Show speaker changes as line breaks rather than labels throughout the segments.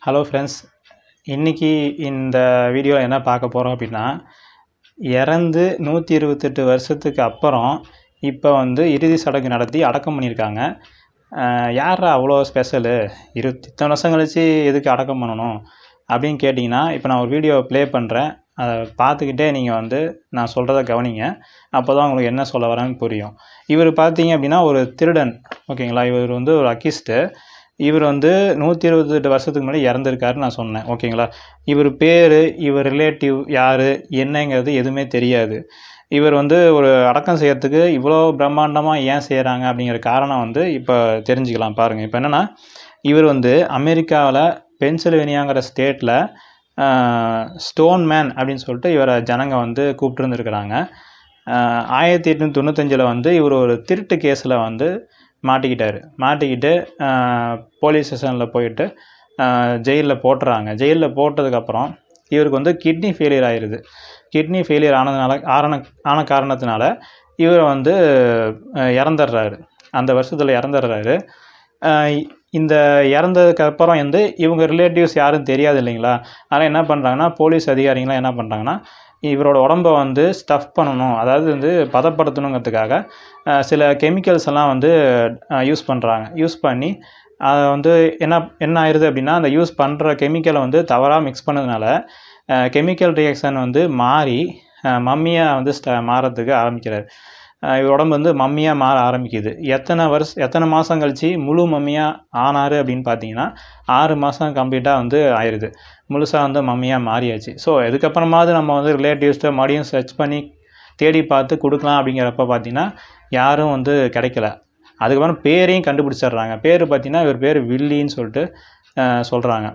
hello friends இன்றைக்கி இந்த வீடியோவில் என்ன பார்க்க போகிறோம் அப்படின்னா இறந்து நூற்றி இருபத்தெட்டு வருஷத்துக்கு அப்புறம் இப்போ வந்து இறுதி சடங்கு நடத்தி அடக்கம் பண்ணியிருக்காங்க யாரா அவ்வளோ ஸ்பெஷலு இருபத்தி இத்தனை வருஷம் கழிச்சு எதுக்கு அடக்கம் பண்ணணும் அப்படின்னு கேட்டிங்கன்னா இப்போ நான் ஒரு வீடியோ ப்ளே பண்ணுறேன் அதை பார்த்துக்கிட்டே நீங்கள் வந்து நான் சொல்கிறத கவனிங்க அப்போ தான் உங்களுக்கு என்ன சொல்ல வரேன்னு புரியும் இவர் பார்த்தீங்க அப்படின்னா ஒரு திருடன் ஓகேங்களா இவர் வந்து ஒரு அக்கிஸ்ட்டு இவர் வந்து நூற்றி இருபத்தெட்டு வருஷத்துக்கு முன்னாடி இறந்துருக்காருன்னு நான் சொன்னேன் ஓகேங்களா இவர் பேர் இவர் ரிலேட்டிவ் யார் என்னங்கிறது எதுவுமே தெரியாது இவர் வந்து ஒரு அடக்கம் செய்யறதுக்கு இவ்வளோ பிரம்மாண்டமாக ஏன் செய்கிறாங்க அப்படிங்கிற காரணம் வந்து இப்போ தெரிஞ்சுக்கலாம் பாருங்கள் இப்போ என்னென்னா இவர் வந்து அமெரிக்காவில் பென்சில்வேனியாங்கிற ஸ்டேட்டில் ஸ்டோன் மேன் அப்படின்னு சொல்லிட்டு இவரை ஜனங்க வந்து கூப்பிட்டுருந்துருக்குறாங்க ஆயிரத்தி எட்நூற்றி தொண்ணூத்தஞ்சில் வந்து இவர் ஒரு திருட்டு கேஸில் வந்து மாட்டிக்கிட்டார் மாட்டிக்கிட்டு போலீஸ் ஸ்டேஷனில் போயிட்டு ஜெயிலில் போட்டுறாங்க ஜெயிலில் போட்டதுக்கப்புறம் இவருக்கு வந்து கிட்னி ஃபெயிலியர் ஆயிடுது கிட்னி ஃபெயிலியர் ஆனதுனால ஆரண ஆன காரணத்தினால இவர் வந்து இறந்துடுறாரு அந்த வருஷத்தில் இறந்துடுறாரு இந்த இறந்ததுக்கு அப்புறம் வந்து இவங்க ரிலேட்டிவ்ஸ் யாரும் தெரியாது இல்லைங்களா அதனால் என்ன பண்ணுறாங்கன்னா போலீஸ் அதிகாரிங்களாம் என்ன பண்ணுறாங்கன்னா இவரோட உடம்ப வந்து ஸ்டஃப் பண்ணணும் அதாவது வந்து பதப்படுத்தணுங்கிறதுக்காக சில கெமிக்கல்ஸ் எல்லாம் வந்து யூஸ் பண்ணுறாங்க யூஸ் பண்ணி அதை வந்து என்ன என்ன ஆயிடுது அப்படின்னா அந்த யூஸ் பண்ணுற கெமிக்கலை வந்து தவறாக மிக்ஸ் பண்ணதுனால கெமிக்கல் ரியாக்ஷன் வந்து மாறி மம்மியாக வந்து ஸ்ட மாறத்துக்கு ஆரம்பிக்கிறார் இவர் உடம்பு வந்து மம்மியாக மாற ஆரம்பிக்குது எத்தனை வருஷம் எத்தனை மாதம் கழித்து முழு மம்மியாக ஆனார் அப்படின்னு பார்த்தீங்கன்னா ஆறு மாதம் கம்ப்ளீட்டாக வந்து ஆயிடுது முழுசாக வந்து மம்மியாக மாறியாச்சு ஸோ இதுக்கப்புறமாவது நம்ம வந்து ரிலேட்டிவ்ஸ்ட்டை மறுபடியும் சர்ச் பண்ணி தேடி பார்த்து கொடுக்கலாம் அப்படிங்கிறப்ப பார்த்தீங்கன்னா யாரும் வந்து கிடைக்கல அதுக்கப்புறம் பேரையும் கண்டுபிடிச்சிடுறாங்க பேர் பார்த்தீங்கன்னா இவர் பேர் வில்லின்னு சொல்லிட்டு சொல்கிறாங்க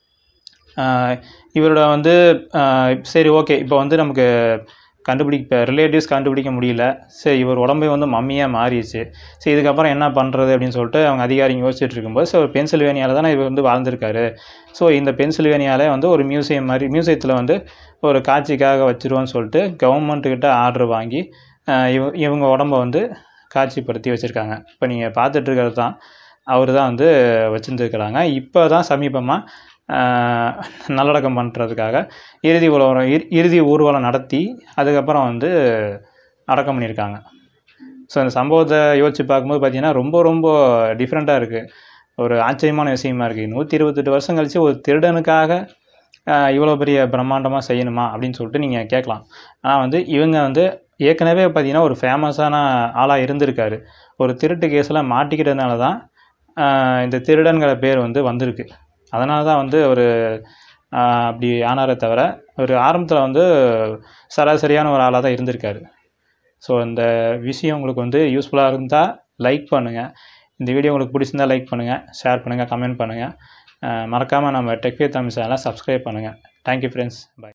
இவரோட வந்து சரி ஓகே இப்போ வந்து நமக்கு கண்டுபிடிக்க ரிலேட்டிவ்ஸ் கண்டுபிடிக்க முடியல சரி இவர் உடம்பே வந்து மம்மியாக மாறிடுச்சு சரி இதுக்கப்புறம் என்ன பண்ணுறது அப்படின்னு சொல்லிட்டு அவங்க அதிகாரிங்க யோசிச்சுட்டு இருக்கும்போது ஸோ பென்சில்வேனியாவில் தானே இவர் வந்து வாழ்ந்திருக்காரு ஸோ இந்த பென்சில்வேனியாவில் வந்து ஒரு மியூசியம் மாதிரி மியூசியத்தில் வந்து ஒரு காட்சிக்காக வச்சுருவோன்னு சொல்லிட்டு கவர்மெண்ட்டுக்கிட்ட ஆர்டர் வாங்கி இவ இவங்க உடம்ப வந்து காட்சிப்படுத்தி வச்சுருக்காங்க இப்போ நீங்கள் பார்த்துட்ருக்கிறது தான் அவர் தான் வந்து வச்சுருந்துருக்கிறாங்க இப்போ தான் சமீபமாக நல்லடக்கம் பண்ணுறதுக்காக இறுதி ஊர்வலம் இறுதி ஊர்வலம் நடத்தி அதுக்கப்புறம் வந்து அடக்கம் பண்ணியிருக்காங்க ஸோ இந்த சம்பவத்தை யோசித்து பார்க்கும்போது பார்த்திங்கன்னா ரொம்ப ரொம்ப டிஃப்ரெண்ட்டாக இருக்குது ஒரு ஆச்சரியமான விஷயமா இருக்குது நூற்றி இருபத்தெட்டு வருஷம் கழித்து ஒரு திருடனுக்காக இவ்வளோ பெரிய பிரம்மாண்டமாக செய்யணுமா அப்படின்னு சொல்லிட்டு நீங்கள் கேட்கலாம் ஆனால் வந்து இவங்க வந்து ஏற்கனவே பார்த்திங்கன்னா ஒரு ஃபேமஸான ஆளாக இருந்திருக்காரு ஒரு திருட்டு கேஸில் மாட்டிக்கிட்டதுனால தான் இந்த திருடன்கிற பேர் வந்து வந்திருக்கு அதனால தான் வந்து ஒரு அப்படி ஆனாரே தவிர ஒரு ஆரம்பத்தில் வந்து சராசரியான ஒரு ஆளாக தான் இருந்திருக்காரு ஸோ இந்த விஷயம் உங்களுக்கு வந்து யூஸ்ஃபுல்லாக இருந்தால் லைக் பண்ணுங்கள் இந்த வீடியோ உங்களுக்கு பிடிச்சிருந்தால் லைக் பண்ணுங்கள் ஷேர் பண்ணுங்கள் கமெண்ட் பண்ணுங்கள் மறக்காமல் நம்ம டெக்வே தமிழ் சேனலை சப்ஸ்கிரைப் பண்ணுங்கள் தேங்க்யூ ஃப்ரெண்ட்ஸ் பாய்